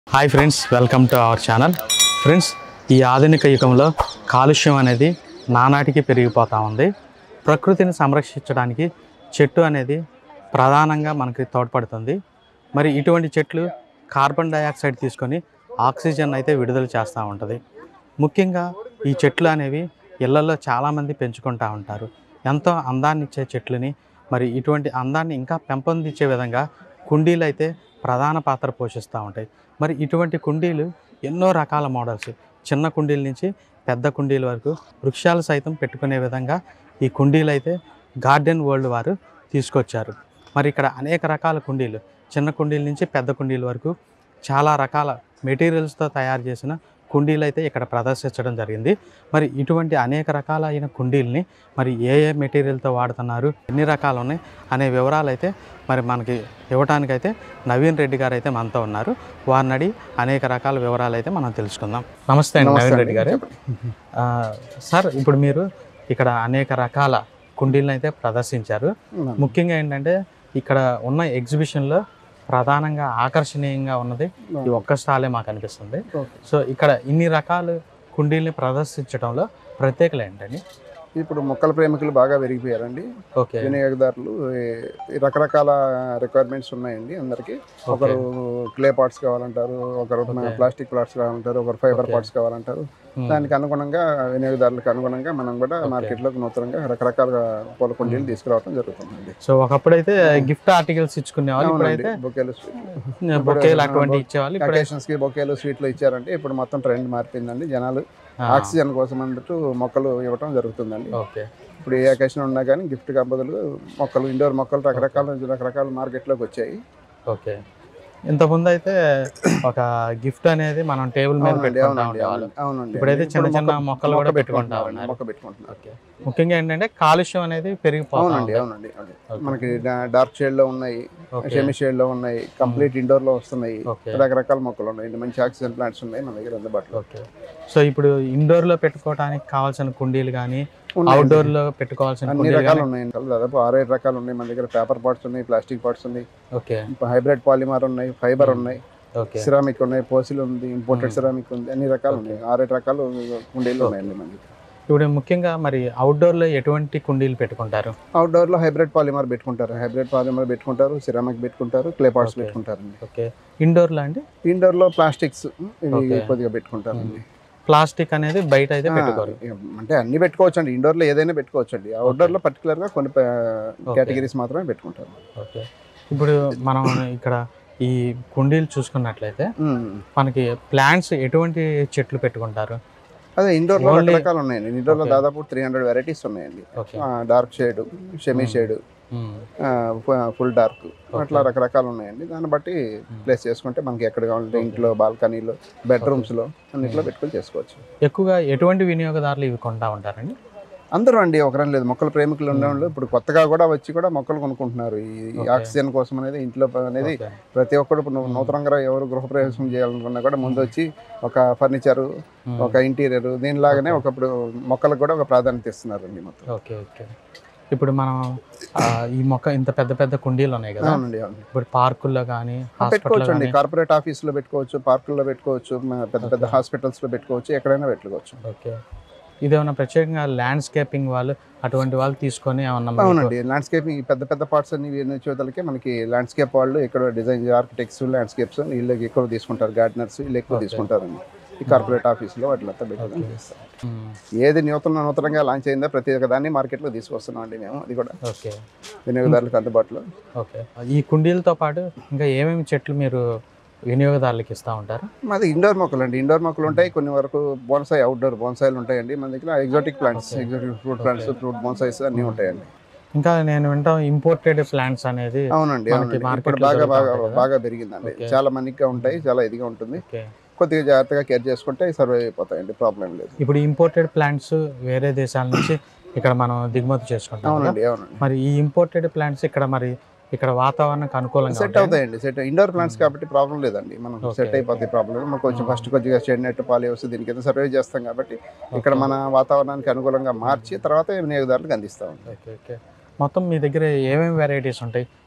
Hi friends welcome to our channel friends ఈ ఆధునిక యుగంలో కాలుష్యం అనేది నానాటికి పెరిగిపోతూ ఉంది ప్రకృతిని సంరక్షించడానికి చెట్టు అనేది ప్రధానంగా మనకి తోడ్పడుతుంది మరి ఇటువంటి చెట్లు కార్బన్ డయాక్సైడ్ తీసుకొని ఆక్సిజన్ అయితే విడుదల చేస్తూ ఉంటుంది ముఖ్యంగా ఈ చెట్లు అనేవి ఇళ్లలో చాలామంది పెంచుకుంటూ ఉంటారు ఎంతో అందాన్ని ఇచ్చే చెట్లని మరి ఇటువంటి అందాన్ని ఇంకా పెంపొందించే విధంగా కుండీలు అయితే ప్రధాన పాత్ర పోషిస్తూ ఉంటాయి మరి ఇటువంటి కుండీలు ఎన్నో రకాల మోడల్స్ చిన్న కుండీల నుంచి పెద్ద కుండీల వరకు వృక్షాలు సైతం పెట్టుకునే విధంగా ఈ కుండీలు అయితే గార్డెన్ వరల్డ్ వారు తీసుకొచ్చారు మరి ఇక్కడ అనేక రకాల కుండీలు చిన్న కుండీల నుంచి పెద్ద కుండీల వరకు చాలా రకాల మెటీరియల్స్తో తయారు చేసిన కుండీలు అయితే ఇక్కడ ప్రదర్శించడం జరిగింది మరి ఇటువంటి అనేక రకాలైన కుండీల్ని మరి ఏ ఏ మెటీరియల్తో వాడుతున్నారు ఎన్ని రకాలు ఉన్నాయి అనే వివరాలు అయితే మరి మనకి ఇవ్వటానికైతే నవీన్ రెడ్డి గారు అయితే మనతో ఉన్నారు వారిని అడిగి అనేక రకాల వివరాలు అయితే మనం తెలుసుకుందాం నమస్తే అండి నమస్తే నవీన్ అండి. రెడ్డి గారు ఆ, సార్ ఇప్పుడు మీరు ఇక్కడ అనేక రకాల కుండీలను అయితే ప్రదర్శించారు అవునండి. ముఖ్యంగా ఏంటంటే ఇక్కడ ఉన్న ఎగ్జిబిషన్లో ప్రధానంగా ఆకర్షణీయంగా ఉన్నది ఈ ఒక్క స్టాలే మాకు అనిపిస్తుంది ఓకే. సో ఇక్కడ ఇన్ని రకాల కుండీల్ని ప్రదర్శించడంలో ప్రత్యేకలు ఏంటండి ఇప్పుడు మొక్కల ప్రేమికులు బాగా పెరిగిపోయారండి ఓకే వినియోగదారులు ఈ- ఈ రకరకాల రిక్వైర్మెంట్స్ ఉన్నాయండి అందరికి ఒకరు క్లే పార్ట్స్ కావాలంటారు ఒకరు Okay. ప్లాస్టిక్ పార్ట్స్ కావాలంటారు ఒకరు ఫైబర్ Okay. పార్ట్స్ కావాలంటారు Hmm. దానికి అనుగుణంగా వినియోగదారులకు అనుగుణంగా మనం కూడా Okay. మార్కెట్లోకి నూతనంగా రకరకాల పూల కుండీలు తీసుకురావడం జరుగుతుందండి సో ఒకప్పుడైతే గిఫ్ట్ ఆర్టికల్స్ ఇచ్చుకునేవాళ్ళు అవునండి ఇప్పుడైతే బొకేలు బొకేలు అటువంటి ఇచ్చేవాళ్ళు ఇప్పుడు అకేషన్స్ కి బొకేలు స్వీట్లు ఇచ్చారంటే ఇప్పుడు మొత్తం ట్రెండ్ మారిపోయిందండి జనాలు ఆక్సిజన్ కోసం అన్నట్టు మొక్కలు ఇవ్వటం జరుగుతుందండి ఓకే ఇప్పుడు ఏ అకేషన్ ఉన్నా కానీ గిఫ్ట్ బదులు మొక్కలు ఇండోర్ మొక్కలు రకరకాల రకరకాల మార్కెట్లోకి వచ్చాయి ఓకే ఇంతకుముందు అయితే ఒక గిఫ్ట్ అనేది మనం టేబుల్ మీద అవునండి పెట్టుకుంటా అవునండి ఉండేవాళ్ళం అవునండి, అవునండి ఇప్పుడైతే చిన్న ఇప్పుడు చిన్న మొక్క- మొక్కలు కూడా మొక్క పెట్టుకుంటా పెట్టుకుంటున్నారు, ఉన్నారు. మొక్క పెట్టుకుంటున్నారు ఓకే ముఖ్యంగా ఏంటంటే కాలుష్యం అనేది పెరిగిపోతా అవునండి ఉంది. అవునండి అవునండి. ఓకే. మనకి డా- డార్క్ షేడ్ లో ఉన్నాయి ఓకే. షెమి షేడ్ లో ఉన్నాయి కంప్లీట్ ఇండోర్ లో వస్తున్నాయి ఓకే రకరకాల మొక్కలు ఉన్నాయి మంచి ఆక్సిజన్ ప్లాంట్స్ ఉన్నాయి మన దగ్గర అందుబాటులో ఓకే సో ఇప్పుడు ఇండోర్ లో పెట్టుకోవడానికి కావాల్సిన కుండీలు కానీ ఉన్నాయండి. అవుట్డోర్ లో పెట్టుకోవాల్సిన అన్ని కుండీలు రకాలు కానీ ఉన్నాయి దాదాపు ఆరేడు రకాలు ఉన్నాయి మన దగ్గర పేపర్ పార్ట్స్ ఉన్నాయి ప్లాస్టిక్ పార్ట్స్ ఉన్నాయి ఓకే హైబ్రిడ్ పాలిమర్ ఉన్నాయి ఫైబర్ ఉన్నాయి ఓకే సిరామిక్ ఉన్నాయి పోసిల్ ఉంది ఇంపోర్టెడ్ సిరామిక్ ఉంది అన్ని రకాలు ఉన్నాయి ఆరేడు రకాలు కుండీలు ఉన్నాయండి మన దగ్గర ఇప్పుడు ముఖ్యంగా మరి అవుట్డోర్ లో ఎటువంటి కుండీలు పెట్టుకుంటారు అవుట్డోర్ లో హైబ్రిడ్ పాలిమర్ పెట్టుకుంటారు హైబ్రిడ్ పాలిమర్ పెట్టుకుంటారు సిరామిక్ పెట్టుకుంటారు క్లే పార్ట్స్ Okay. పెట్టుకుంటారండి ఓకే ఇండోర్ లో అండి ఇండోర్ లో ప్లాస్టిక్స్ ఇవి Okay. కొద్దిగా పెట్టుకుంటారండి ప్లాస్టిక్ అనేది బయట అయితే ఆ, పెట్టుకోరు అంటే అన్ని పెట్టుకోవచ్చు అండి ఇండోర్ లో ఏదైనా పెట్టుకోవచ్చు అండి అవుట్డోర్ లో పర్టికులర్ గా కొన్ని Okay. కేటగిరీస్ మాత్రమే పెట్టుకుంటారు ఓకే ఇప్పుడు మనం ఇక్కడ ఈ కుండీలు చూసుకున్నట్లయితే ఉమ్. మనకి ప్లాంట్స్ ఎటువంటి చెట్లు పెట్టుకుంటారు అదే ఇండోర్ లో Only- రకరకాలు ఉన్నాయండి ఇండోర్ లో Okay. దాదాపు త్రీ హండ్రెడ్ వెరైటీస్ ఉన్నాయండి ఓకే డార్క్ షేడ్ షెమీ Hmm. షేడ్ ఉమ్. ఫుల్ డార్క్ అట్లా రకరకాలు ఉన్నాయండి దాన్ని బట్టి ప్లేస్ చేసుకుంటే మనకి ఎక్కడ కావాలంటే ఇంట్లో బాల్కనీలో బెడ్రూమ్స్ లో అన్నిట్లో పెట్టుకొని చేసుకోవచ్చు ఎక్కువగా ఎటువంటి వినియోగదారులు ఇవి కొంటా ఉంటారండి అందరూ అండి ఒకరని లేదు మొక్కల ప్రేమికులు ఉండేవాళ్ళు ఇప్పుడు కొత్తగా కూడా వచ్చి కూడా మొక్కలు కొనుక్కుంటున్నారు ఈ ఈ Okay. ఆక్సిజన్ కోసం అనేది ఇంట్లో ప- అనేది ఓకే. ప్రతి ఒక్కరు ఇప్పుడు నూ- నూతనంగా ఎవరు గృహప్రవేశం చేయాలనుకున్నా కూడా ముందు వచ్చి ఒక ఫర్నిచర్ ఉమ్. ఒక ఇంటీరియర్ దీనిలాగానే ఒకప్పుడు మొక్కలకు కూడా ఒక ప్రాధాన్యత ఇస్తున్నారండి మొత్తం ఓకే ఓకే ఇప్పుడు మనం ఆ, ఈ మొక్క ఇంత పెద్ద పెద్ద కుండీలు ఉన్నాయి కదా అవునండి అవును ఇప్పుడు పార్కుల్లో కానీ హాస్పిటల్లో పెట్టుకోవచ్చు అండి కానీ కార్పొరేట్ ఆఫీసులో పెట్టుకోవచ్చు పార్కుల్లో పెట్టుకోవచ్చు మ- పెద్ద పెద్ద హాస్పిటల్స్ లో పెట్టుకోవచ్చు ఎక్కడైనా పెట్టుకోవచ్చు ఓకే ఇదేమన్నా ప్రత్యేకంగా ల్యాండ్స్కేపింగ్ వాళ్ళు అటువంటి వాళ్ళు తీసుకొని ఏమన్నా మనకు- అవునండి ల్యాండ్స్కేపింగ్ పెద్ద పెద్ద పార్ట్స్ అన్ని వీళ్ళ చూతలకి మనకి ల్యాండ్స్కేప్ వాళ్ళు ఇక్కడ డిజైన్ ఆర్కిటెక్ట్స్ ల్యాండ్స్కేప్స్ వీళ్ళకి ఎక్కువ తీసుకుంటారు గార్డెనర్స్ వీళ్ళు ఎక్కువ Okay. తీసుకుంటారండి ఈ కార్పొరేట్ ఆఫీసులో వాటిలంతా పెట్టుకొని చేస్తారు ఉమ్. ఏది నూతన నూతనంగా లాంచ్ అయిందో ప్రతి ఒక్క దాన్ని మార్కెట్లో తీసుకొస్తున్నాం అండి మేము అది కూడా ఓకే వినియోగదారులకు అందుబాటులో ఓకే ఈ కుండీలతో పాటు ఇంకా ఏమేమి చెట్లు మీరు వినియోగదారులకు ఇస్తూ ఉంటారు మాది ఇండోర్ మొక్కలు అండి ఇండోర్ మొక్కలు ఉంటాయి కొన్ని వరకు బోన్సాయి అవుట్డోర్ బోన్సాయిలు ఉంటాయండి మన దగ్గర exotic plants Okay. Exotic fruit plants fruit bonsais అన్నీ ఉంటాయండి ఇంకా నేను వింటాం ఇంపోర్టెడ్ ప్లాంట్స్ అనేది అవునండి మనకి అవునండి market ఇప్పుడు లో బాగా దొరుకుతా బాగా ఉంటాయి కదా? బాగా పెరిగిందండి Okay. చాలా మందిగా ఉంటాయి చాలా ఇదిగా ఉంటుంది ఓకే కొద్దిగా జాగ్రత్తగా కేర్ చేసుకుంటే సర్వైవ్ అయిపోతాయండి ప్రాబ్లం లేదు ఇప్పుడు ఇంపోర్టెడ్ ప్లాంట్స్ వేరే దేశాల నుంచి ఇక్కడ మనం దిగుమతి చేసుకుంటాం కదా? అవునండి అవునండి మరి ఈ ఇంపోర్టెడ్ ప్లాంట్స్ ఇక్కడ మరి ఇక్కడ వాతావరణానికి అనుకూలంగా సెట్ ఉంటాయా? అవుతాయండి సెట్ ఇండోర్ ప్లాంట్స్ కాబట్టి ప్రాబ్లం లేదండి మనం Okay, సెట్ అయిపోతాయి ప్రాబ్లం లేదు మనం కొంచెం Hmm. ఫస్ట్ కొద్దిగా షెడ్ నెట్ పాలి వస్తే దీని కింద సర్వే చేస్తాం కాబట్టి ఇక్కడ మన వాతావరణానికి అనుకూలంగా మార్చి తర్వాత వినియోగదారులకు అందిస్తాం ఓకే ఓకే మొత్తం మీ దగ్గర ఏమేమి వెరైటీస్ ఉంటాయి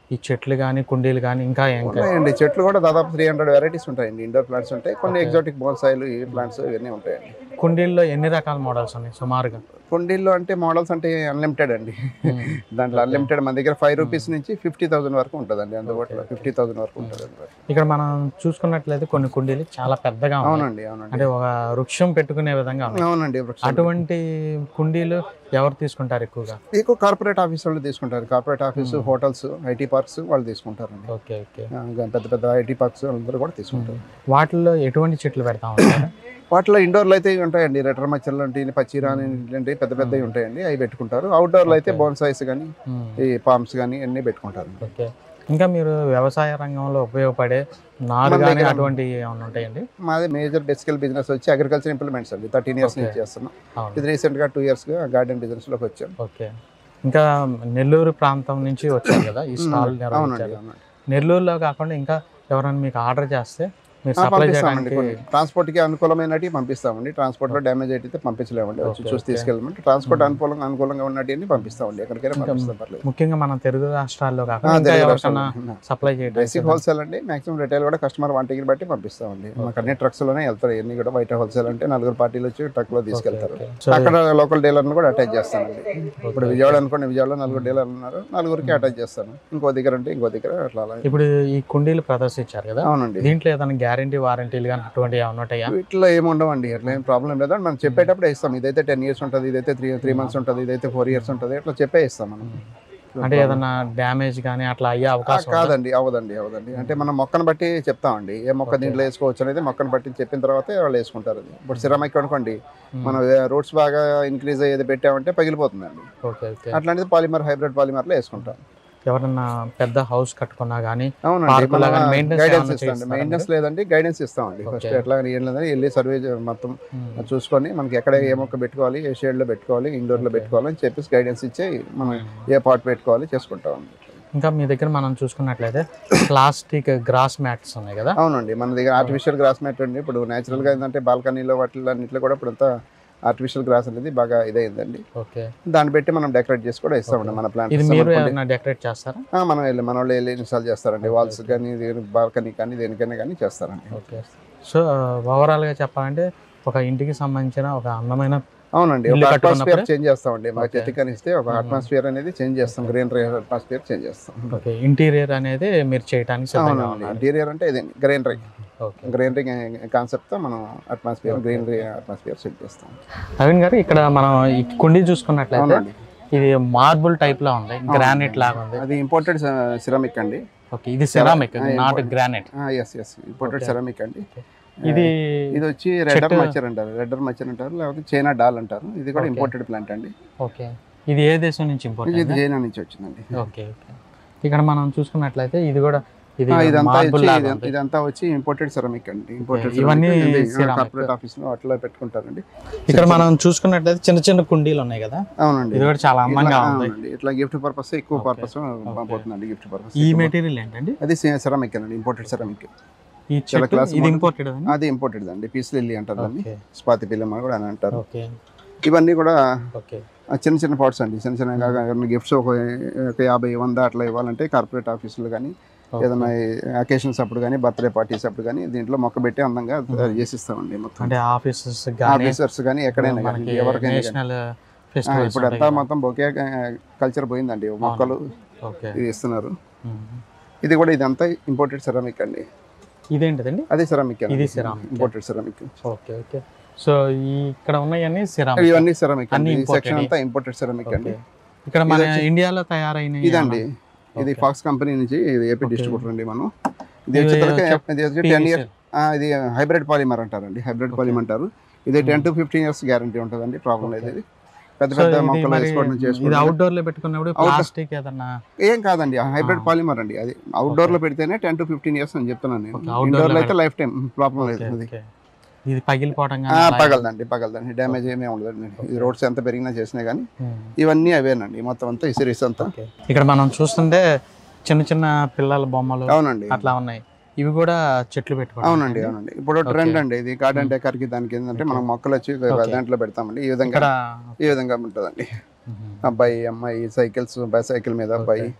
ఈ చెట్లు కానీ కుండీలు కానీ ఇంకా ఇంకా ఉన్నాయండి చెట్లు కూడా దాదాపు త్రీ హండ్రెడ్ వెరైటీస్ ఉంటాయండి ఇండోర్ ప్లాంట్స్ ఉంటాయి కొన్ని ఎగ్జాటిక్ బోన్సాయిలు ఈ ప్లాంట్స్ ఇవన్నీ ఉంటాయండి కుండీల్లో ఎన్ని రకాల మోడల్స్ ఉన్నాయి సుమారుగా కుండీల్లో అంటే మోడల్స్ అంటే అన్లిమిటెడ్ అండి దాంట్లో అన్లిమిటెడ్ మన దగ్గర ఫైవ్ రూపీస్ నుంచి ఫిఫ్టీ థౌసండ్ వరకు ఉంటుందండి అందుబాటులో ఫిఫ్టీ థౌసండ్ వరకు ఉంటుంది అందుబాటులో. ఇక్కడ మనం చూసుకున్నట్లయితే కొన్ని కుండీలు చాలా పెద్దగా ఉన్నాయి అవునండి అవునండి అంటే ఒక వృక్షం పెట్టుకునే విధంగా ఉన్నాయి అవునండి వృక్షాలు. అటువంటి కుండీలు ఎవరు తీసుకుంటారు ఎక్కువగా ఎక్కువ కార్పొరేట్ ఆఫీస్ వాళ్ళు తీసుకుంటారు corporate office hotels IT parks వాళ్ళు తీసుకుంటారండి ఓకే ఓకే ఆ, ఇంకా పెద్ద పెద్ద ఐటీ పార్క్స్ అందరూ కూడా తీసుకుంటారు వాటిల్లో ఎటువంటి చెట్లు పెడతా ఉంటారు వాటిలో ఇండోర్లో అయితే ఇవి ఉంటాయండి రెటర్ మచ్చలు లాంటి పచ్చిరాని ఇలాంటి పెద్ద పెద్దవి ఉంటాయండి అవి పెట్టుకుంటారు అవుట్డోర్లో అయితే బోన్సాయిస్ కానీ ఈ పామ్స్ కానీ అన్నీ పెట్టుకుంటారు ఓకే ఇంకా మీరు వ్యవసాయ రంగంలో ఉపయోగపడే నారు మన కానీ దగ్గర- అటువంటివి ఏమైనా ఉంటాయండి మాది మేజర్ బేసికల్ బిజినెస్ వచ్చి అగ్రికల్చర్ ఇంప్లిమెంట్స్ అండి థర్టీన్ ఇయర్స్ నుంచి చేస్తున్నాం అవును ఇది రీసెంట్గా టూ ఇయర్స్గా గార్డెన్ బిజినెస్లోకి వచ్చాం ఓకే ఇంకా నెల్లూరు ప్రాంతం నుంచి వచ్చారు కదా ఈ స్టాల్ అవునండి నిర్వహించారు అవునండి నెల్లూరులో కాకుండా ఇంకా ఎవరైనా మీకు ఆర్డర్ చేస్తే మీరు ఆ, సప్లై పంపిస్తామండి చేయడానికి కొన్ని ట్రాన్స్పోర్ట్కి అనుకూలమైనవి పంపిస్తామండి ట్రాన్స్పోర్ట్లో డ్యామేజ్ అయితే పంపించలేమండి వచ్చి ఓకే, చూసి ఓకే. తీసుకెళ్ళమంటే ట్రాన్స్పోర్ట్ అనుకూలంగా అనుకూలంగా ఉన్నట్టు పంపిస్తామండి ఎక్కడికైనా పంపిస్తాం పర్లేదు ముఖ్యంగా మన తెలుగు రాష్ట్రాల్లో ఆ, కాకుండా ఇంకా తెలుగు ఎవరికైనా రాష్ట్రాల్లో. సప్లై బేసిక్ చేయడానికి హోల్సేల్ అండి మాక్సిమం రిటైల్ కూడా కస్టమర్ వాంటికి బట్టి పంపిస్తామండి మాకు అన్ని ట్రక్స్ లోనే వెళ్తారు ఇవన్నీ కూడా బయట హోల్సేల్ అంటే నలుగురు పార్టీలు వచ్చి ట్రక్ లో తీసుకెళ్తారు ఓకే. సో అక్కడ లోకల్ డీలర్ని కూడా అటాచ్ చేస్తానండి ఇప్పుడు విజయవాడ అనుకోండి విజయవాడలో నలుగురు డీలర్లు ఉన్నారు నలుగురికి అటాచ్ చేస్తాను ఇంకో దగ్గర అంటే ఇంకో దగ్గర అట్లా అలా ఇప్పుడు ఈ కుండీలు ప్రదర్శించారు కదా అవునండి దీంట్లో ఏదైనా గ్యారంటీ వారంటీలు కానీ అటువంటి ఏమైనా ఉంటాయా వీటిలో ఏమి ఉండవండి అట్లా ఏం ప్రాబ్లం లేదు మనం చెప్పేటప్పుడు ఇస్తాం ఇదైతే టెన్ ఇయర్స్ ఉంటుంది ఇదైతే త్రీ త్రీ మంత్స్ ఉంటుంది ఇదైతే ఫోర్ ఇయర్స్ ఉంటుంది అట్లా చెప్పే ఇస్తాం మనం అంటే ఏదైనా డ్యామేజ్ కానీ అట్లా అయ్యే ఆ, అవకాశం ఉందా? కాదండి అవదండి అవదండి అంటే మనం మొక్కను బట్టి చెప్తామండి ఏ మొక్క దీంట్లో వేసుకోవచ్చు అనేది మొక్కను బట్టి చెప్పిన తర్వాతే వాళ్ళు వేసుకుంటారు అది ఇప్పుడు సిరామిక్ అనుకోండి మనం రూట్స్ బాగా ఇంక్రీజ్ అయ్యేది పెట్టామంటే పగిలిపోతుందండి ఓకే ఓకే అట్లాంటిది పాలిమర్ హైబ్రిడ్ పాలిమర్లో వేసుకుంటాం ఎవరన్నా పెద్ద హౌస్ కట్టుకున్నా కానీ అవునండి Park లాగా maintenance గైడెన్స్ ఏమన్నా ఇస్తామండి చేస్తారా మెయింటెనెన్స్ లేదండి గైడెన్స్ ఇస్తామండి ఫస్ట్ Okay. ఎట్లా ఏం లేదని వెళ్ళి సర్వే మొత్తం చూసుకొని మనకి ఎక్కడ ఏ మొక్క పెట్టుకోవాలి ఏ షేడ్లో పెట్టుకోవాలి ఇండోర్లో పెట్టుకోవాలి అని చెప్పేసి గైడెన్స్ ఇచ్చి మనం ఏ పాట్ పెట్టుకోవాలి చేసుకుంటాం ఇంకా మీ దగ్గర మనం చూసుకున్నట్లయితే ప్లాస్టిక్ గ్రాస్ మ్యాట్స్ ఉన్నాయి కదా అవునండి మన దగ్గర ఆర్టిఫిషియల్ గ్రాస్ మ్యాట్ అండి ఇప్పుడు న్యాచురల్గా ఏంటంటే బాల్కనీలో వాటిలో అన్నింటిలో కూడా ఇప్పుడు అంతా ఆర్టిఫిషియల్ గ్రాస్ అనేది బాగా ఇదైందండి ఓకే దాన్ని పెట్టి మనం డెకరేట్ చేసి కూడా ఇస్తామండి మన ఇది మీరు ప్లాంట్ ఏమైనా డెకరేట్ చేస్తారా మనం వెళ్ళి మన వాళ్ళు వెళ్ళి ఇన్స్టాల్ చేస్తారండి వాల్స్ కానీ బాల్కనీ కానీ దేనికైనా కానీ చేస్తారండి ఓకే సో ఓవరాల్గా చెప్పాలంటే ఒక ఇంటికి సంబంధించిన ఒక అందమైన అవునండి ఇల్లు ఒక కట్టుకున్నప్పుడే? అట్మాస్ఫియర్ చేంజ్ చేస్తామండి మాకు Okay. చెట్టుకని ఇస్తే ఒక అట్మాస్ఫియర్ అనేది చేంజ్ చేస్తాం గ్రీనరీ అట్మాస్ఫియర్ చేంజ్ చేస్తాం ఓకే ఇంటీరియర్ అనేది మీరు చేయడానికి సిద్ధంగా అవునండి ఉన్నారు ఇంటీరియర్ అంటే ఇదే గ్రీనరీ ఓకే గ్రీనరీ కాన్సెప్ట్తో మనం అట్మాస్ఫియర్ గ్రీనరీ అట్మాస్ఫియర్ సెట్ చేస్తాం నవీన్ గారు ఇక్కడ మనం ఈ కుండీ చూసుకున్నట్లయితే అవునండి ఇది మార్బుల్ టైప్ లో ఉంది గ్రానైట్ లాగా ఉంది అది ఇంపోర్టెడ్ సిరమిక్ అండి ఓకే ఇది సెరామిక్ ఆ, not import- granite yes yes imported ceramic అండి ఇది ఇది వచ్చి రెడ్డర్ చెట్టు- మచ్చర్ అంటారు రెడ్డర్ మచ్చర్ అంటారు లేకపోతే చైనా డాల్ అంటారు ఇది కూడా Okay. ఇంపోర్టెడ్ ప్లాంట్ అండి ఓకే ఇది ఏ దేశం నుంచి ఇంపోర్ట్ ఇది చైనా నుంచి వచ్చిందండి ఓకే ఓకే ఇక్కడ మనం చూసుకున్నట్లయితే ఇది కూడా ఇది ఆ, ఇదంతా మార్బుల్ వచ్చి లాగా ఇది- ఉంది ఇదంతా వచ్చి ఇంపోర్టెడ్ సెరమిక్ అండి ఇంపోర్టెడ్ ఇవన్నీ ceramic. కార్పొరేట్ ఆఫీస్ లో అట్లా పెట్టుకుంటారండి ఇక్కడ మనం చూసుకున్నట్లయితే చిన్న చిన్న కుండీలు ఉన్నాయి కదా అవునండి ఇది కూడా చాలా అందంగా ఇట్లా- ఉంది అవునండి. ఇట్లా గిఫ్ట్ పర్పస్ ఎక్కువ పర్పస్ పోతుందండి గిఫ్ట్ పర్పస్ ఈ మెటీరియల్ ఏంటండి అది సెరమిక్ అండి ఇంపోర్టెడ్ సెరమిక్ ఈ చెట్టు class ఇది model. ఇంపోర్టెడ్ అది ఇంపోర్టెడ్ అండి పీస్ లిల్లీ అంటారు దాన్ని ఓకే స్పాతి పిల్లం అని కూడా అని అంటారు ఓకే ఇవన్నీ కూడా ఓకే ఆ చిన్న చిన్న పార్ట్స్ అండి చిన్న చిన్న గిఫ్ట్స్ ఒక ఒక యాభై వంద అట్లా ఇవ్వాలంటే కార్పొరేట్ ఆఫీసులు కానీ ఏదైనా అకేషన్స్ అప్పుడు కానీ బర్త్డే పార్టీస్ అప్పుడు కానీ దీంట్లో మొక్క పెట్టి అందంగా తయారు చేసిస్తామండి మొత్తం అంటే ఆఫీసెస్ కానీ ఆఫీసర్స్ కానీ ఎక్కడైనా కానీ మనకి ఎవరికైనా కానీ. నేషనల్ ఆ, ఫెస్టివల్స్ ఇప్పుడు అంతా మొత్తం బొకే కల్చర్ పోయిందండి మొక్కలు ఓకే ఇది ఇస్తున్నారు ఉమ్. ఇది కూడా ఇదంతా ఇంపోర్టెడ్ సెరామిక్ అండి ఇదేంటిదండి అది సెరామిక్ ఇది ceramic. Imported ceramic okay okay so ఈ ఇక్కడ ఉన్నవన్నీ సిరామిక్ ఇవన్నీ సెరామిక్ అన్ని అండి ఈ imported. సెక్షన్ అంతా ఇంపోర్టెడ్ సెరామిక్ అండి ఇక్కడ మన ఇండియాలో తయారైన ఇదండి ఇది Okay. ఫాక్స్ కంపెనీ నుంచి ఇది ఏపీ డిస్ట్రిబ్యూటర్ అండి మనం ఇది ఇది వచ్చేసరికి చెప్- ఇది వచ్చి టెన్ ఇయర్స్ ఇది హైబ్రిడ్ పాలిమర్ అంటారండి హైబ్రిడ్ పాలిమర్ అంటారు ఇది ten to fifteen years guarantee ఉంటుందండి ప్రాబ్లం లేదు ఇది పెద్ద సో పెద్ద ఇది మొక్కలు మరి వేసుకోవడం ఇది చేసుకోవడం అవుట్డోర్ లో పెట్టుకున్నప్పుడు ప్లాస్టిక్ ఏదన్నా ఏం కాదండి హైబ్రిడ్ పాలిమర్ అండి అది అవుట్డోర్ లో పెడితేనే టెన్ టు ఫిఫ్టీన్ ఇయర్స్ అని చెప్తున్నాను నేను Okay, outdoor ఇండోర్ లో లో అయితే లైఫ్ టైం ప్రాబ్లం లేదు ఓకే, అది ఓకే. ఇది పగిలిపోవడం ఆ, కానీ అలా- పగలదండి పగలదండి డ్యామేజ్ ఏమీ ఉండదండి ఇది రోడ్స్ ఎంత పెరిగినా చేసినా కానీ ఉమ్. ఇవన్నీ అవేనండి మొత్తం అంతా ఈ సిరీస్ అంతా ఓకే. ఇక్కడ మనం చూస్తుంటే చిన్న చిన్న పిల్లల బొమ్మలు అవునండి అట్లా ఉన్నాయి ఇవి కూడా చెట్లు పెట్టుకోవడం అవునండి అవునండి ఇప్పుడు ట్రెండ్ అండి ఇది గార్డెన్ డెకర్ కి దానికి ఏంటంటే మనం మొక్కలు వచ్చి దాంట్లో పెడతామండి ఈ విధంగా ఇక్కడ ఈ విధంగా ఉంటుందండి ఉమ్. అబ్బాయి అమ్మాయి సైకిల్స్ బైసైకిల్ మీద అబ్బాయి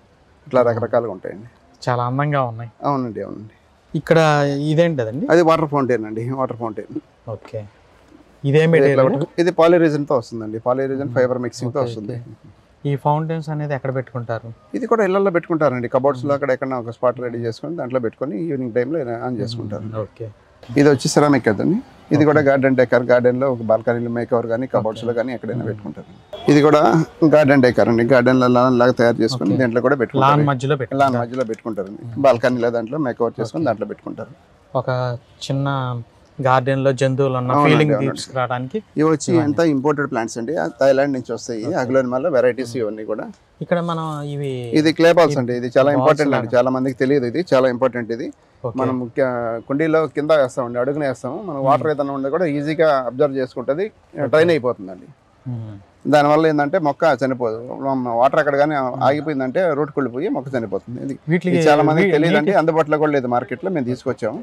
ఇట్లా రకరకాలుగా ఉంటాయండి చాలా అందంగా ఉన్నాయి అవునండి అవునండి ఇక్కడ ఇదేంటదండి అది వాటర్ ఫౌంటైన్ అండి వాటర్ ఫౌంటైన్ ఓకే ఇదే మెటీరియల్ ఇది పాలిరీజన్ తో వస్తుందండి పాలిరీజన్ ఫైబర్ మిక్సింగ్ తో వస్తుంది ఈ ఫౌంటైన్స్ అనేది ఎక్కడ పెట్టుకుంటారు ఇది కూడా ఇళ్లలో పెట్టుకుంటారండి కబోర్డ్స్ లో అక్కడ ఎక్కడ ఒక స్పాట్ రెడీ చేసుకొని దాంట్లో పెట్టుకొని ఈవినింగ్ టైంలో ఆన్ చేసుకుంటారు ఓకే ఇది వచ్చి సిరామిక్ కదండి ఇది కూడా గార్డెన్ డెకర్ గార్డెన్ లో ఒక బాల్కనీలో మేకవర్ కానీ కబోర్డ్స్ లో కానీ ఎక్కడైనా పెట్టుకుంటారు ఇది కూడా గార్డెన్ డెకర్ అండి గార్డెన్ లో లాన్ లాగా తయారు చేసుకొని దీంట్లో కూడా లాన్ పెట్టుకుంటారు మధ్యలో పెట్టు లాన్ మధ్యలో పెట్టుకుంటారండి బాల్కనీలో దాంట్లో మేకవర్ చేసుకొని దాంట్లో పెట్టుకుంటారు ఒక చిన్న గార్డెన్ లో జంతువులు ఉన్న అవునండి, ఫీలింగ్ అవునండి. తీసుకురావడానికి ఇవి వచ్చి ఎంత ఇంపోర్టెడ్ ప్లాంట్స్ అండి థైలాండ్ నుంచి వస్తాయి అగ్లోనిమాలో వెరైటీస్ ఇవన్నీ కూడా ఇక్కడ మనం ఇవి ఇది క్లే బాల్స్ అండి ఇది చాలా ఇంపార్టెంట్ అండి చాలా మందికి తెలియదు ఇది చాలా ఇంపార్టెంట్ ఇది ఓకే మనం ముఖ్య కుండీలో కింద వేస్తామండి అడుగున వేస్తాము మనం వాటర్ ఏదైనా ఉండే కూడా ఈజీగా అబ్జర్వ్ చేసుకుంటుంది డ్రైన్ అయిపోతుందండి మ్మ్. దానివల్ల ఏంటంటే మొక్క చనిపోదు వాటర్ అక్కడ కానీ ఆగిపోయిందంటే రూట్ కుళ్ళిపోయి మొక్క చనిపోతుంది ఇది వీటికి ఇది చాలా మందికి వీ- తెలియదు అండి అందుబాటులో కూడా లేదు మార్కెట్లో మేము తీసుకొచ్చాము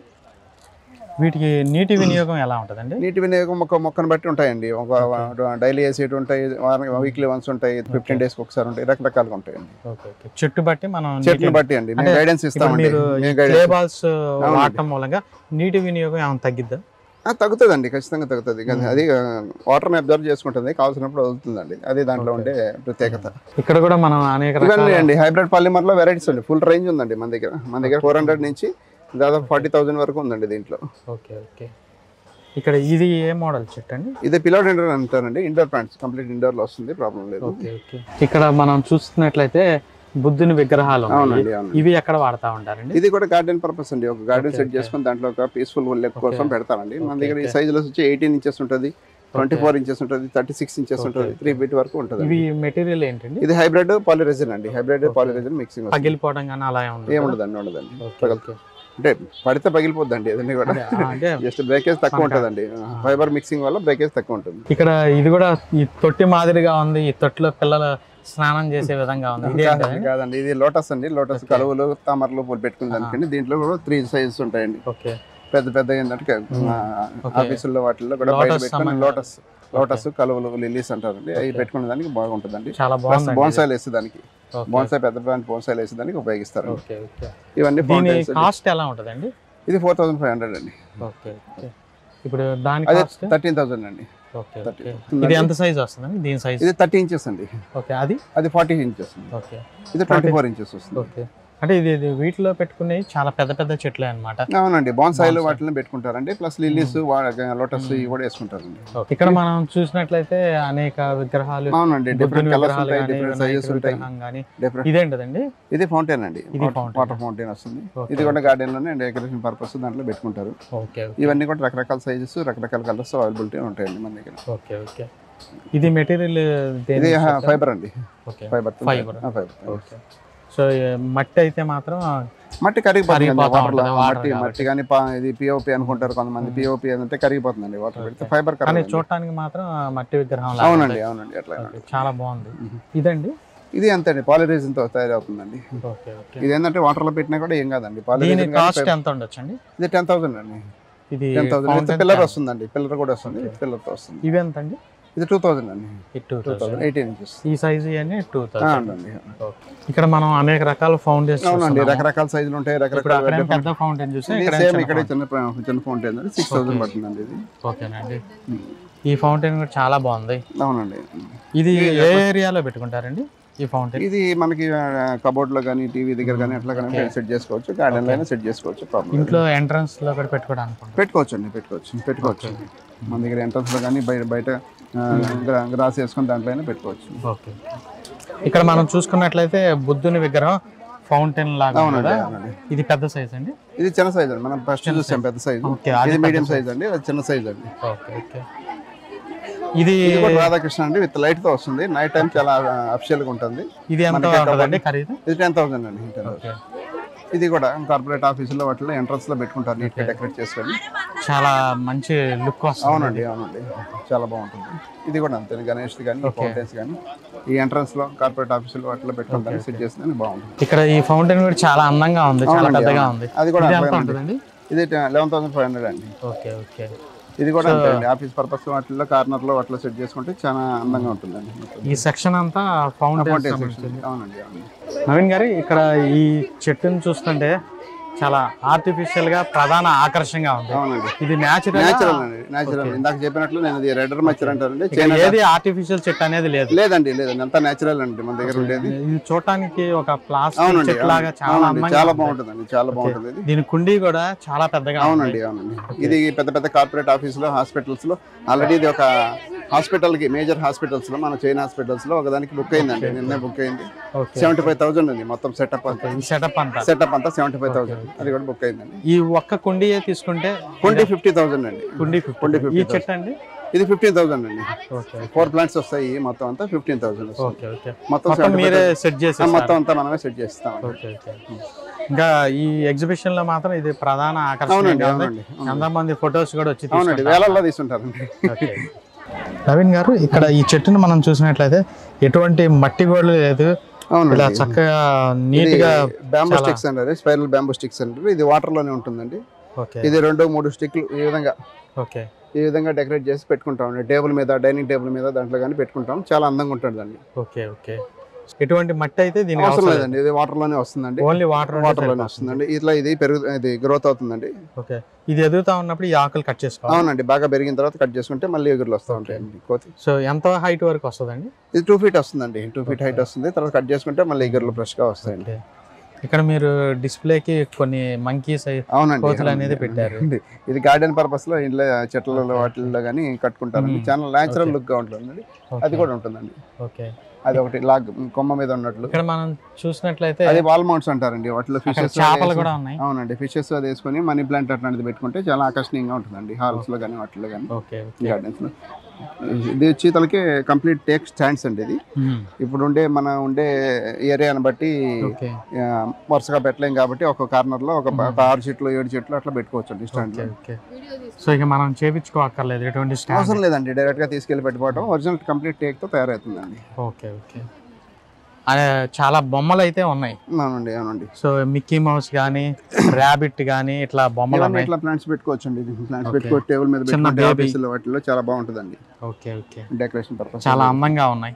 వీటికి నీటి వినియోగం ఎలా ఉంటుందండి నీటి వినియోగం ఒక మొక్కను బట్టి ఉంటాయండి ఒక డైలీ వేసేటి ఉంటాయి వీక్లీ వన్స్ ఉంటాయి ఫిఫ్టీన్ డేస్కి ఒకసారి ఉంటాయి రకరకాలుగా ఉంటాయండి ఓకే ఓకే చెట్టు బట్టి మనం చెట్లను నీటి- బట్టి అండి మేము అంటే గైడెన్స్ ఇప్పుడు ఇస్తామండి మీరు మేము క్లే గైడెన్స్ బాల్స్ వాడటం మూలంగా నీటి వినియోగం ఏమైనా తగ్గిద్దా తగ్గుతుందండి ఖచ్చితంగా తగ్గుతుంది కానీ అది వాటర్ని అబ్జర్వ్ చేసుకుంటుంది కావాల్సినప్పుడు వదులుతుందండి అది దాంట్లో ఉండే ప్రత్యేకత ఇక్కడ కూడా మనం అనేక ఇవన్నీ రకాల అండి హైబ్రిడ్ పాలిమర్ లో వెరైటీస్ అండి ఫుల్ రేంజ్ ఉందండి మన దగ్గర మన దగ్గర ఫోర్ హండ్రెడ్ నుంచి దాదాపు ఫార్టీ థౌసండ్ వరకు ఉందండి దీంట్లో ఓకే ఓకే ఇక్కడ ఇది ఏ మోడల్ చెట్టు అండి ఇది పిలోడ్ ఇండోర్ అంటారండి ఇండోర్ ప్లాంట్స్ కంప్లీట్ ఇండోర్ లో వస్తుంది ప్రాబ్లం లేదు ఓకే ఓకే ఇక్కడ మనం చూస్తున్నట్లయితే బుద్ధుని విగ్రహాలు ఉన్నాయి. అవునండి అవును ఇవి ఎక్కడ వాడతా ఉంటారండి ఇది కూడా గార్డెన్ పర్పస్ అండి ఒక గార్డెన్ Okay, సెట్ okay. చేసుకొని దాంట్లో ఒక పీస్ఫుల్ లెక్ కోసం పెడతారండి మన Okay, దగ్గర ఈ okay. సైజులో వచ్చి ఎయిటీన్ ఇంచెస్ ఉంటుంది ట్వంటీ ఫోర్ ఇంచెస్ ఉంటుంది థర్టీ సిక్స్ ఇంచెస్ Okay, ఉంటుంది okay. త్రీ ఫీట్ వరకు ఉంటుంది ఇవి మెటీరియల్ ఏంటండి ఇది హైబ్రిడ్ పాలిరెజన్ అండి హైబ్రిడ్ Okay. పాలిరెజన్ మిక్సింగ్ పగిలిపోవడం కానీ అలా ఏముంది ఏముండదండి ఉండదండి ఓకే, పగలుతుంది. ఓకే. అంటే పడితే పగిలిపోద్దండి ఏదన్నీ కూడా అదే, ఆ, అంటే జస్ట్ బ్రేకేజ్ తక్కువ మనకా- ఉంటుందండి ఫైబర్ మిక్సింగ్ వల్ల బ్రేకేజ్ తక్కువ ఉంటుంది ఇక్కడ ఇది కూడా ఈ తొట్టి మాదిరిగా ఉంది ఈ తొట్టిలో పిల్లలు స్నానం చేసే విధంగా ఉంది ఇది కాదండి, కాదండి ఇది లోటస్ అండి లోటస్ Okay. కలువలు తామరలు పూలు పెట్టుకునే దానికండి దీంట్లో కూడా త్రీ సైజెస్ ఉంటాయండి ఓకే పెద్ద పెద్ద ఏంటంటే Okay. ఆఫీసుల్లో వాటిల్లో కూడా బయట Lotus పెట్టుకుని సంబంధం. లోటస్ లోటస్ కలువలు లిల్లీస్ అంటారండి అవి Okay. పెట్టుకునే దానికి బాగుంటుందండి చాలా ప్లస్ బాగుంది బోన్సాయిల్ వేసే దానికి ఓకే బోన్సాయి పెద్ద ప్లాంట్ బోన్సాయిల్ వేసే దానికి ఉపయోగిస్తారు ఓకే ఓకే ఇవన్నీ దీని fountains అండి. కాస్ట్ ఎలా ఉంటుందండి ఇది ఫోర్ థౌసండ్ ఫైవ్ హండ్రెడ్ అండి ఓకే ఓకే ఇప్పుడు దాని అదే కాస్ట్ థర్టీన్ థౌసండ్ అండి ఓకే థర్టీ ఓకే ఇది ఎంత సైజ్ వస్తుందండి దీని సైజ్ ఇది థర్టీ ఇంచెస్ అండి ఓకే అది అది ఫార్టీ ఇంచెస్ ఓకే ఇది ట్వంటీ ఫోర్ ఇంచెస్ వస్తుంది ఓకే అంటే ఇది ఇది వీటిలో పెట్టుకునేవి చాలా పెద్ద పెద్ద చెట్లే అన్నమాట అవునండి బాన్సాయిలు Bonsai. వాటిని పెట్టుకుంటారండి ప్లస్ లిల్లీస్ లోటస్ ఇవి కూడా వేసుకుంటారండి ఓకే. ఇక్కడ మనం చూసినట్లయితే అనేక విగ్రహాలు అవునండి బుద్ధుని డిఫరెంట్ కలర్స్ విగ్రహాలు ఉంటాయి కానీ, డిఫరెంట్ వినాయకుడి సైజెస్ ఉంటాయి విగ్రహం కానీ డిఫరెంట్ ఇదేంటదండి ఇది ఫౌంటైన్ అండి ఇది fountain. వాటర్ ఫౌంటైన్ వస్తుంది ఓకే. ఇది కూడా గార్డెన్ లోనే డెకరేషన్ పర్పస్ దాంట్లో పెట్టుకుంటారు ఓకే ఓకే ఇవన్నీ కూడా రకరకాల సైజెస్ రకరకాల కలర్స్ అవైలబిలిటీ ఉంటాయండి మన దగ్గర ఓకే ఓకే ఇది మెటీరియల్ ఇది ఫైబర్ అండి okay fibre Fiber. Fibre okay so ఈ మట్టి అయితే మాత్రం మట్టి కరిగిపోతుంది కరిగిపోతా వాటర్ ఉంటుంది, water మట్టి కాబట్టి. మట్టి కానీ పా- ఇది పిఓపి అనుకుంటారు కొంతమంది పిఓపి అంటే కరిగిపోతుందండి వాటర్ పెడితే ఫైబర్ కానీ కరిగి చూడటానికి మాత్రం మట్టి విగ్రహం లాగా అవునండి ఉంది. అవునండి అట్లా ఓకే, చాలా బాగుంది ఇదండి ఇది అంతే అండి పాలిరేజన్ తో తయారవుతుందండి ఓకే ఓకే ఇది ఏంటంటే వాటర్ లో పెట్టినా కూడా ఏం కాదండి దీని పాలిరేజన్ కాస్ట్ ఎంత ఉండొచ్చండి ఇది టెన్ థౌసండ్ అండి ఇది ten thousand fountain pillar pen. వస్తుందండి పిల్లర్ కూడా వస్తుంది పిల్లర్ తో వస్తుంది ఇవి ఎంత అండి ఇది టూ థౌసండ్ అండి two two thousand eighteen inches ఈ సైజు అన్ని టూ థౌసండ్ అండి ఇక్కడ మనం అనేక రకాల ఫౌండేషన్ అవునండి రకరకాల సైజులు ఉంటాయి ఇప్పుడు రకరకాల అక్కడ పెద్ద ఫౌంటైన్ చూస్తే ఇక్కడ సేమ్ ఇక్కడ చిన్న చిన్న ఫౌంటైన్ అండి సిక్స్ థౌసండ్ పడుతుందండి ఇది ఓకేనండి ఈ ఫౌంటైన్ కూడా చాలా బాగుంది అవునండి ఇది ఏ ఏరియాలో పెట్టుకుంటారండి ఈ ఫౌంటైన్ ఇది మనకి కబోర్డ్ లో కానీ టీవీ దగ్గర కానీ ఎట్లా కానీ సెట్ చేసుకోవచ్చు గార్డెన్ లో అయినా సెట్ చేసుకోవచ్చు ప్రాబ్లం ఇంట్లో ఎంట్రన్స్ లో కూడా పెట్టుకోవడానికి ఉంటుంది. పెట్టుకోవచ్చు అండి పెట్టుకోవచ్చు పెట్టుకోవచ్చు మన దగ్గర ఎంట్రన్స్ లో కానీ బయట బయట గ్రాస్ వేసుకొని దాంట్లో అయినా పెట్టుకోవచ్చు ఓకే ఇక్కడ మనం చూసుకున్నట్లయితే బుద్ధుని విగ్రహం ఫౌంటైన్ లాగా ఉంది అవునండి కదా అవునండి ఇది పెద్ద సైజ్ అండి ఇది చిన్న సైజ్ అండి మనం ఫస్ట్ చూసాం పెద్ద సైజ్ ఓకే అది ఇది మీడియం సైజ్ అండి అది చిన్న సైజ్ అండి ఓకే ఓకే ఇది ఇది కూడా రాధాకృష్ణ అండి విత్ లైట్ తో వస్తుంది నైట్ టైం చాలా అఫిషియల్ గా ఉంటుంది ఇది ఎంత మనకి ఉంటుందండి ఖరీదు ఇది టెన్ థౌసండ్ అండి 10,000. ఓకే ఇది కూడా కార్పొరేట్ ఆఫీసులో వాటిలో ఎంట్రన్స్ లో పెట్టుకుంటారు నీట్ గా డెకరేట్ చేసుకొని చాలా మంచి లుక్ వస్తుంది అవునండి అవునండి చాలా బాగుంటుంది ఇది కూడా అంతే గణేష్ కానీ ఫౌంటైన్స్ కానీ ఈ ఎంట్రన్స్ లో కార్పొరేట్ ఆఫీసులో వాటిలో పెట్టుకుంటారు సెట్ చేస్తే బాగుంటుంది ఇక్కడ ఈ ఫౌంటైన్ కూడా చాలా అందంగా ఉంది చాలా అవునండి, పెద్దగా అవును. ఉంది అది కూడా ఇది ఎంత అట్లాగే ఉంటుందండి ఇది లెవెన్ థౌసండ్ ఫైవ్ హండ్రెడ్ అండి ఓకే ఓకే ఇది కూడా అంతే అండి ఆఫీస్ పర్పస్ వాటిల్లో కార్నర్ లో అట్లా సెట్ చేసుకుంటే చాలా అందంగా ఉంటుందండి ఈ సెక్షన్ అంతా ఫౌంటైన్ Fountain section. అవునండి అవునండి నవీన్ గారి ఇక్కడ ఈ చెట్టుని చూస్తుంటే చాలా ఆర్టిఫిషియల్ గా ప్రధాన ఆకర్షణగా ఉంది అవునండి ఇది న్యాచురల్ న్యాచురల్ అండి న్యాచురల్ ఇందాక చెప్పినట్లు నేను ఇది రెడర్ మచ్చర్ అంటారండి చైనా ఏది ఆర్టిఫిషియల్ చెట్టు అనేది లేదు లేదండి లేదండి అంతా న్యాచురల్ అండి మన దగ్గర ఉండేది ఇది చూడటానికి ఒక ప్లాస్టిక్ అవునండి చెట్టు లాగా అవునండి. చాలా అవునండి అందంగా చాలా ఉంది. బాగుంటుందండి చాలా బాగుంటుంది ఇది దీని కుండీ కూడా చాలా పెద్దగా ఉంది. అవునండి అవునండి ఇది పెద్ద పెద్ద కార్పొరేట్ ఆఫీస్ లో హాస్పిటల్స్ లో ఆల్రెడీ ఇది ఒక హాస్పిటల్ కి మేజర్ హాస్పిటల్స్ లో మన చైనా హాస్పిటల్స్ లో ఒకదానికి బుక్ అయిందండి నిన్నే బుక్ అయింది ఓకే సెవెంటీ ఫైవ్ థౌసండ్ అండి మొత్తం సెటప్ అంతా ఈ సెటప్ అంతా సెటప్ అంతా సెవెంటీ ఫైవ్ థౌసండ్ అది కూడా బుక్ అయిందండి ఈ ఒక్క కుండీయే తీసుకుంటే ట్వంటీ ఫిఫ్టీ థౌసండ్ అండి కుండీ కుండీ ఫిఫ్టీ ఈ 50,000. చెట్టు అండి ఇది ఫిఫ్టీన్ థౌసండ్ అండి ఓకే ఫోర్ ప్లాంట్స్ వస్తాయి మొత్తం అంతా ఫిఫ్టీన్ థౌసండ్ ఓకే ఓకే మొత్తం మొత్తం 75,000. మీరే సెట్ చేసి మొత్తం అంతా మనమే సెట్ చేస్తాం ఓకే ఓకే ఇంకా ఈ ఎగ్జిబిషన్ లో మాత్రం ఇది ప్రధాన అవునండి ఆకర్షణ అవునండి అవునండి. ఎంత మంది ఫొటోస్ కూడా వచ్చి అవునండి తీసుకుంటారు. వేలల్లో తీసుంటారండి ఓకే. నవీన్ గారు ఇక్కడ ఈ చెట్టును మనం చూసినట్లయితే ఎటువంటి మట్టి గోడలు లేదు ఇలా అవునండి చక్కగా నీట్ గా బ్యాంబూ చాలా- స్టిక్స్ అంటారు స్పైరల్ బ్యాంబూ స్టిక్స్ అంటారు ఇది వాటర్ లోనే ఉంటుందండి ఓకే ఇది రెండు మూడు స్టిక్లు ఈ విధంగా ఓకే ఈ విధంగా డెకరేట్ చేసి పెట్టుకుంటాం టేబుల్ మీద డైనింగ్ టేబుల్ మీద దాంట్లో కానీ పెట్టుకుంటాం చాలా అందంగా ఉంటుందండి ఓకే ఓకే ఎటువంటి మట్టి అయితే దీనికి అవసరం అవసరం లేదండి ఇది వాటర్ లోనే వస్తుందండి ఓన్లీ వాటర్ వాటర్ లోనే వస్తుందండి ఇట్లా ఇది పెరుగు ఇది గ్రోత్ అవుతుందండి ఓకే ఇది ఎదుగుతా ఉన్నప్పుడు ఈ ఆకులు కట్ చేసుకోవాలి అవునండి బాగా పెరిగిన తర్వాత కట్ చేసుకుంటే మళ్ళీ ఎగురులు వస్తూ ఉంటాయండి కోతి సో ఎంత హైట్ వరకు వస్తుందండి ఇది టూ ఫీట్ వస్తుందండి టూ ఫీట్ హైట్ వస్తుంది తర్వాత కట్ చేసుకుంటే మళ్ళీ ఎగురులు ఫ్రెష్ గా వస్తాయండి ఓకే ఇక్కడ మీరు డిస్ప్లేకి కొన్ని మంకీస్ అవునండి కోతులు అవునండి, అనేది పెట్టారు. అవునండి. ఇది గార్డెన్ పర్పస్ లో ఇంట్లో చెట్లలో వాటిల్లో కానీ కట్టుకుంటారండి మ్మ్. చాలా న్యాచురల్ లుక్ గా ఉంటుందండి అది కూడా ఉంటుందండి ఓకే అది ఒకటి లాగ్ కొమ్మ మీద ఉన్నట్లు ఇక్కడ మనం చూసినట్లయితే అది వాల్ మౌంట్స్ అంటారండి వాటిలో అక్కడ ఫిషెస్ చేపలు కూడా ఉన్నాయి అవునండి ఫిషెస్ అది వేసుకొని మనీ ప్లాంట్ అట్లాంటిది పెట్టుకుంటే చాలా ఆకర్షణీయంగా ఉంటుందండి హాల్స్ లో కానీ వాటిలో కానీ ఓకే ఓకే గార్డెన్స్ లో ఇది వచ్చి తలకి కంప్లీట్ టేక్ స్టాండ్స్ అండి ఇది మ్మ్. ఇప్పుడు ఉండే మన ఉండే ఏరియాని బట్టి ఓకే ఆ, వరుసగా పెట్టలేం కాబట్టి ఒక కార్నర్ లో ఒక ఒక ఆరు చెట్లు ఏడు చెట్లు అట్లా పెట్టుకోవచ్చు అండి స్టాండ్ ఓకే ఓకే సో ఇక మనం చేపించుకోక్కర్లేదు ఎటువంటి స్టాండ్ అవసరం లేదండి డైరెక్ట్ గా తీసుకెళ్లి పెట్టుకోవడం ఒరిజినల్ కంప్లీట్ టేక్ తో తయారవుతుందండి ఓకే ఓకే అదే చాలా బొమ్మలు అయితే ఉన్నాయి అవునండి అవునండి సో మిక్కీ మౌస్ కానీ ర్యాబిట్ కానీ ఇట్లా బొమ్మలు ఇవన్నీ ఉన్నాయి ఇట్లా ప్లాంట్స్ పెట్టుకోవచ్చు అండి ప్లాంట్స్ Okay. పెట్టుకో టేబుల్ మీద చిన్న పెట్టుకుంటే baby. ఆఫీసులో వాటిలో చాలా బాగుంటుందండి ఓకే ఓకే డెకరేషన్ పర్పస్ చాలా అందంగా ఉన్నాయి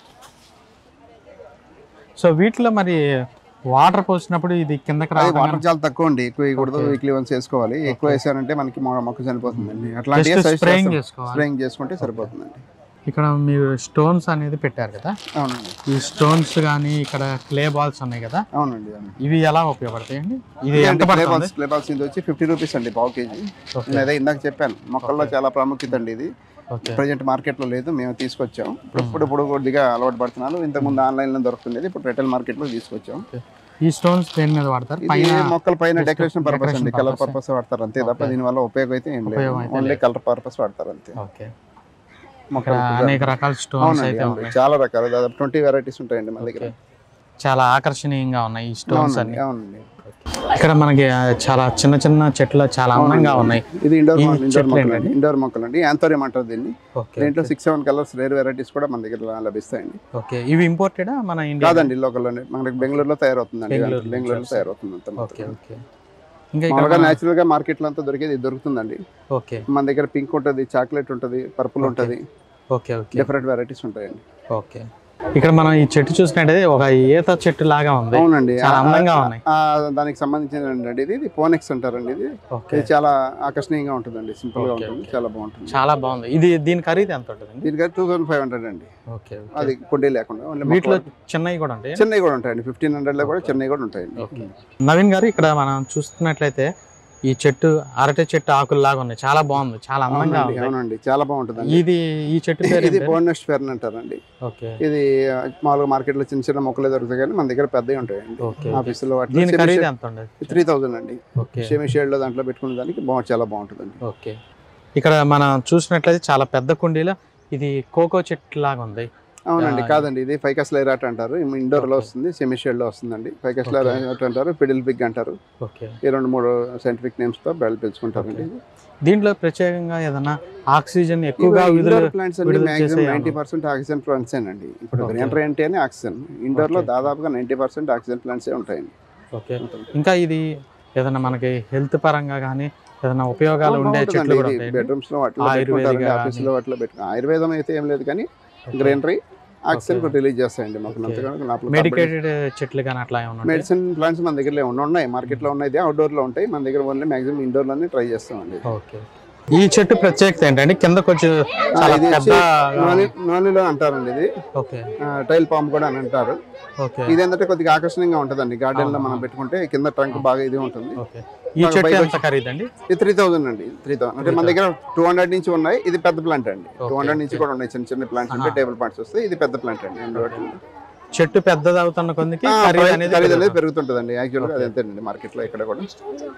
సో వీటిలో మరి వాటర్ పోసినప్పుడు ఇది కిందకి అది రావడం వాటర్ చాలా తక్కువ అండి ఎక్కువ వేయకూడదు Okay. వీక్లీ వన్స్ వేసుకోవాలి ఎక్కువ వేసారంటే మనకి మొ- మొక్క చనిపోతుందండి అట్లాంటి స్ప్రేయింగ్ చేసుకోవాలి స్ప్రేయింగ్ చేసుకుంటే సరిపోతుందండి ఇక్కడ మీరు స్టోన్స్ అనేది పెట్టారు కదా అవునండి ఈ స్టోన్స్ కానీ ఇక్కడ క్లే బాల్స్ ఉన్నాయి కదా అవునండి అవునండి ఇవి ఎలా ఉపయోగపడతాయండి ఇది ఎంత పడుతుంది ప్లేబాల్స్ ప్లేబాల్స్ ఇది వచ్చి ఫిఫ్టీ రూపీస్ అండి పావు కేజీ ఓకే నేను అదే ఇందాక చెప్పాను మొక్కల్లో చాలా ప్రాముఖ్యత అండి ఇది ఓకే ప్రజెంట్ మార్కెట్లో లేదు మేము తీసుకొచ్చాం ఇప్పుడు ఇప్పుడు ఇప్పుడు కొద్దిగా అలవాటు పడుతున్నాను ఇంతకుముందు ఆన్లైన్లో దొరుకుతుంది ఇప్పుడు రిటైల్ మార్కెట్లో తీసుకొచ్చాం ఈ స్టోన్స్ దేని మీద వాడతారు ఇది పైన మొక్కల పైన just డెకరేషన్ పర్పస్ decoration అండి కలర్ purpose. పర్పస్ వాడతారు అంతే తప్ప Okay. దీని వల్ల ఉపయోగం అయితే ఏం లేదు ఉపయోగం అయితే ఓన్లీ లేదు. కలర్ పర్పస్ వాడతారు అంతే ఓకే ఇక్కడ మొక్కలు అనేక రకాల స్టోన్స్ అవునండి అయితే అవునండి. ఉన్నాయి చాలా రకాలు దాదాపు ట్వంటీ వెరైటీస్ ఉంటాయండి మన దగ్గర ఓకే. చాలా ఆకర్షణీయంగా ఉన్నాయి ఈ స్టోన్స్ అవునండి అన్ని అవునండి ఇక్కడ మనకి ఆ, చాలా చిన్న చిన్న చెట్లు చాలా అందంగా ఉన్నాయి ఇది ఇండోర్ ఈ ఇండోర్ చెట్లు మొక్కలు అండి ఏంటండి? ఇండోర్ మొక్కలు అండి యాంథోరియం అంటారు దీన్ని ఓకే దీంట్లో six seven colours rare varieties కూడా మన దగ్గర లభిస్తాయండి ఓకే ఇవి ఇంపోర్టెడా మన ఇండియా కాదండి లోకల్ మనకి బెంగళూరులో తయారవుతుందండి బెంగళూరు నుంచి బెంగళూరులో వస్తాయి. తయారవుతుంది అంతా ఓకే మొత్తం. ఓకే ఇంకా ఇక్కడ మామూలుగా మన- న్యాచురల్ గా మార్కెట్ లో అంతా దొరికేది ఇది దొరుకుతుందండి ఓకే మన దగ్గర పింక్ ఉంటుంది చాక్లెట్ ఉంటుంది పర్పుల్ Okay. ఉంటుంది ఓకే ఓకే డిఫరెంట్ వెరైటీస్ ఉంటాయండి ఓకే ఇక్కడ మనం ఈ చెట్టు చూసినట్టయితే ఒక ఈత చెట్టు లాగా ఉంది అవునండి చాలా ఆ- అందంగా ఆ- ఉన్నాయి. ఆ దానికి సంబంధించిన అండి ఇది ఇది పోనెక్స్ అంటారండి ఇది ఓకే ఇది చాలా ఆకర్షణీయంగా ఉంటుందండి సింపుల్ గా Okay, ఉంటుంది okay. చాలా బాగుంటుంది చాలా బాగుంది ఇది దీని ఖరీదు ఎంత ఉంటుంది దీనికి టూ థౌసండ్ ఫైవ్ హండ్రెడ్ అండి ఓకే ఓకే. అది కొండే లేకుండా ఓన్లీ వీటిలో మొక్క- చిన్నవి కూడా ఉంటాయి చెన్నై కూడా ఉంటాయండి ఫిఫ్టీన్ హండ్రెడ్ లో కూడా చెన్నై కూడా ఉంటాయండి ఓకే నవీన్ గారు ఇక్కడ మనం చూస్తున్నట్లయితే ఈ చెట్టు అరటి చెట్టు ఆకులు లాగా ఉన్నాయి చాలా బాగుంది చాలా అందంగా అవునండి ఉంది అవునండి చాలా బాగుంటుందండి ఇది ఈ చెట్టు పేరు ఇది ఏంటి? బోనెస్ట్ ఫెర్న్ అంటారండి ఓకే ఇది ఆ, మామూలుగా మార్కెట్ లో చిన్న చిన్న మొక్కలే దొరుకుతాయి కానీ మన దగ్గర పెద్దవి ఉంటాయండి ఓకే ఓకే. ఆఫీసులో దీని ఖరీదు ఎంత ఉండదు త్రీ థౌసండ్ అండి ఓకే షేమి షేడ్ లో దాంట్లో పెట్టుకునే దానికి బాగా చాలా బాగుంటుందండి ఓకే ఇక్కడ మనం చూసినట్లయితే చాలా పెద్ద కుండీలో ఇది కోకో చెట్టు లాగా ఉంది అవునండి ఆ, కాదండి ఇది ఫైకస్ లైరాట్ అంటారు ఇండోర్ లో Okay. వస్తుంది సెమీ షేడ్ లో వస్తుందండి ఫైకస్ Okay. లైరాట్ అంటారు పిడిల్ పిగ్ అంటారు ఓకే ఈ రెండు మూడు సైంటిఫిక్ నేమ్స్ తో బయలు పిలుచుకుంటారండి దీంట్లో ప్రత్యేకంగా ఏదైనా ఆక్సిజన్ ఎక్కువగా విడుదల ఇండోర్ ప్లాంట్స్ అన్ని విడుదల మాక్సిమం చేసే నైన్టీ పర్సెంట్ ఆక్సిజన్ ప్లాంట్స్ అండి ఇప్పుడు Okay. గ్రీనరీ అంటే ఆక్సిజన్ ఇండోర్ లో Okay. దాదాపుగా నైన్టీ పర్సెంట్ ఆక్సిజన్ ప్లాంట్స్ ఉంటాయండి ఓకే ఇంకా ఇది ఏదైనా మనకి హెల్త్ పరంగా కానీ ఏదైనా ఉపయోగాలు ఉండే చెట్లు కూడా ఉంటాయి బెడ్రూమ్స్ లో అట్లా ఆయుర్వేదిక పెట్టుకుంటారండి కానీ. ఆఫీస్ లో అట్లా పెట్టుకో ఆయుర్వేదం అయితే ఏం లేదు కానీ గ్రీనరీ ఆక్సిజన్ Okay. రిలీజ్ చేస్తాయండి మాకు Okay. అంతగా లోపల మెడికేటెడ్ చెట్లు కానీ అట్లా ఏమైనా ఉంటాయి మెడిసిన్ ప్లాంట్స్ మన దగ్గర లేవు. ఉన్నాయి మార్కెట్ లో ఉన్నాయి అవుట్డోర్ లో ఉంటాయి మన దగ్గర ఓన్లీ మాక్సిమం ఇండోర్ లోనే ట్రై చేస్తామండి ఓకే ఈ చెట్టు ప్రత్యేకత ఏంటంటే కింద కొంచెం చాలా ఇది పెద్ద నోని నోనిలో అంటారండి ఇది ఓకే టైల్ పామ్ కూడా అని అంటారు ఓకే ఇది ఏంటంటే కొద్దిగా ఆకర్షణీయంగా ఉంటుందండి గార్డెన్ లో మనం అవును. పెట్టుకుంటే కింద ట్రంక్ బాగా ఇది ఉంటుంది ఓకే ఈ మాకు చెట్టు బయట ఎంత ఖరీదండి ఇది త్రీ థౌసండ్ అండి త్రీ థౌసండ్ అంటే మన దగ్గర టూ హండ్రెడ్ నుంచి ఉన్నాయి ఇది పెద్ద ప్లాంట్ అండి టూ Okay, హండ్రెడ్ నుంచి okay. కూడా ఉన్నాయి చిన్న చిన్న ప్లాంట్స్ ఉంటాయి ఆహా. టేబుల్ ప్లాంట్స్ వస్తాయి ఇది పెద్ద ప్లాంట్ అండి రెండు వాటిలో. చెట్టు పెద్దది అవుతున్న కొందికి ఆ, ఖరీదు ప్రైస్- అనేది ఖరీదు అనేది పెరుగుతుంది. పెరుగుతుంటదండి యాక్చువల్ గా Okay. అది అంతేనండి మార్కెట్ లో ఇక్కడ కూడా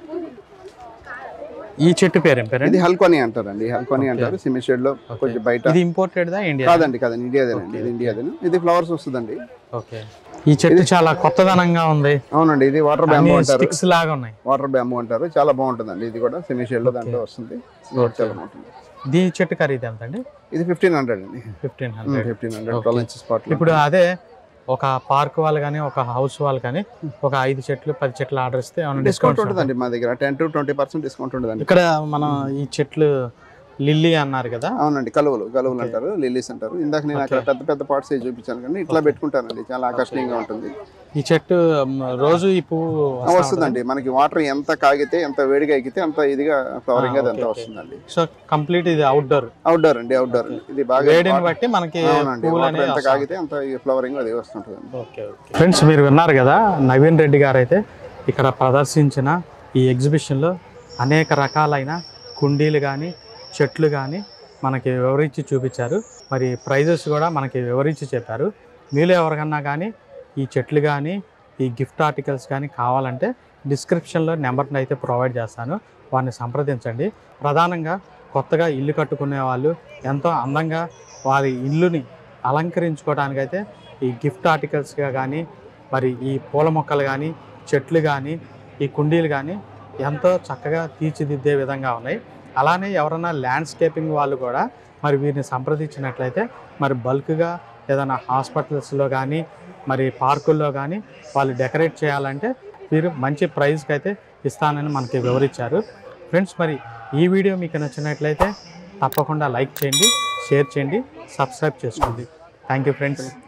ఈ చెట్టు పేరు ఏం పేరండి ఇది హల్కోని అంటారండి హల్కోని Okay. అంటారు సిమెంట్ షేడ్ లో Okay. కొంచెం బయట ఇది ఇంపోర్టెడ్ దా ఇండియా కాదండి కాదండి ఇండియాదేనండి Okay, ఇది okay. ఇండియాదేను ఇది ఫ్లవర్స్ వస్తుందండి ఓకే ఈ చెట్టు చాలా కొత్తదనంగా ఉంది అవునండి ఇది వాటర్ అన్ని బ్యాంబూ అంటారు స్టిక్స్ లాగా ఉన్నాయి వాటర్ బ్యాంబూ అంటారు చాలా బాగుంటుందండి ఇది కూడా సెమీ షేడ్ లో Okay. దాంట్లో వస్తుంది ఇది కూడా చాలా బాగుంటుంది దీ చెట్టు ఖరీదు ఎంత అండి ఇది ఫిఫ్టీన్ హండ్రెడ్ అండి fifteen hundred fifteen hundred Okay. Twelve inches spot ఇప్పుడు అదే ఒక పార్క్ వాళ్ళు కానీ ఒక హౌస్ వాళ్ళు కానీ ఒక ఐదు చెట్లు పది చెట్లు ఆర్డర్ ఇస్తే ఏమైనా డిస్కౌంట్ డిస్కౌంట్ ఉంటుందండి మా దగ్గర ten to twenty percent discount ఉంటుందండి ఇక్కడ మనం ఈ చెట్లు లిల్లీ అన్నారు కదా అవునండి కలువలు కలువలు Okay. అంటారు లిల్లీస్ అంటారు ఇందాక నేను అక్కడ Okay. పెద్ద పెద్ద పాట్స్ చూపించాను కానీ ఇట్లా పెట్టుకుంటానండి చాలా ఆకర్షణీయంగా ఉంటుంది ఈ చెట్టు మ్, రోజు ఈ పువ్వు ఆ, వస్తా వస్తుందండి మనకి వాటర్ ఎంత కాగితే ఎంత వేడిగా ఎక్కితే అంత ఇదిగా ఫ్లవరింగ్ Ah, అది okay, అంతా okay. వస్తుందండి ఉంటుంది. సో కంప్లీట్ ఇది అవుట్డోర్ అవుట్డోర్ అండి అవుట్డోర్ ఇది బాగా వేడిని water- బట్టి మనకి అవునండి పువ్వులు వాటర్ అనేవి ఎంత వస్తా కాగితే అంత ఫ్లవరింగ్ అది వస్తుంటుంది ఫ్రెండ్స్ మీరు విన్నారు కదా నవీన్ రెడ్డి గారు అయితే ఇక్కడ ప్రదర్శించిన ఈ ఎగ్జిబిషన్లో అనేక రకాలైన కుండీలు కానీ చెట్లు కానీ మనకి వివరించి చూపించారు మరి ప్రైజెస్ కూడా మనకి వివరించి చెప్పారు మీలో ఎవరికన్నా కానీ ఈ చెట్లు కానీ ఈ గిఫ్ట్ ఆర్టికల్స్ కానీ కావాలంటే డిస్క్రిప్షన్లో నెంబర్ని అయితే ప్రొవైడ్ చేస్తాను వారిని సంప్రదించండి ప్రధానంగా కొత్తగా ఇల్లు కట్టుకునే వాళ్ళు ఎంతో అందంగా వారి ఇల్లుని అలంకరించుకోవడానికైతే ఈ గిఫ్ట్ ఆర్టికల్స్గా కానీ మరి ఈ పూల మొక్కలు కానీ చెట్లు కానీ ఈ కుండీలు కానీ ఎంతో చక్కగా తీర్చిదిద్దే విధంగా ఉన్నాయి అలానే ఎవరైనా ల్యాండ్స్కేపింగ్ వాళ్ళు కూడా మరి వీరిని సంప్రదించినట్లయితే మరి బల్క్గా ఏదైనా హాస్పిటల్స్లో కానీ మరి పార్కుల్లో కానీ వాళ్ళు డెకరేట్ చేయాలంటే వీరు మంచి ప్రైస్కి అయితే ఇస్తానని మనకి వివరించారు ఫ్రెండ్స్ మరి ఈ వీడియో మీకు నచ్చినట్లయితే తప్పకుండా లైక్ చేయండి షేర్ చేయండి సబ్స్క్రైబ్ చేసుకోండి థ్యాంక్ యూ ఫ్రెండ్స్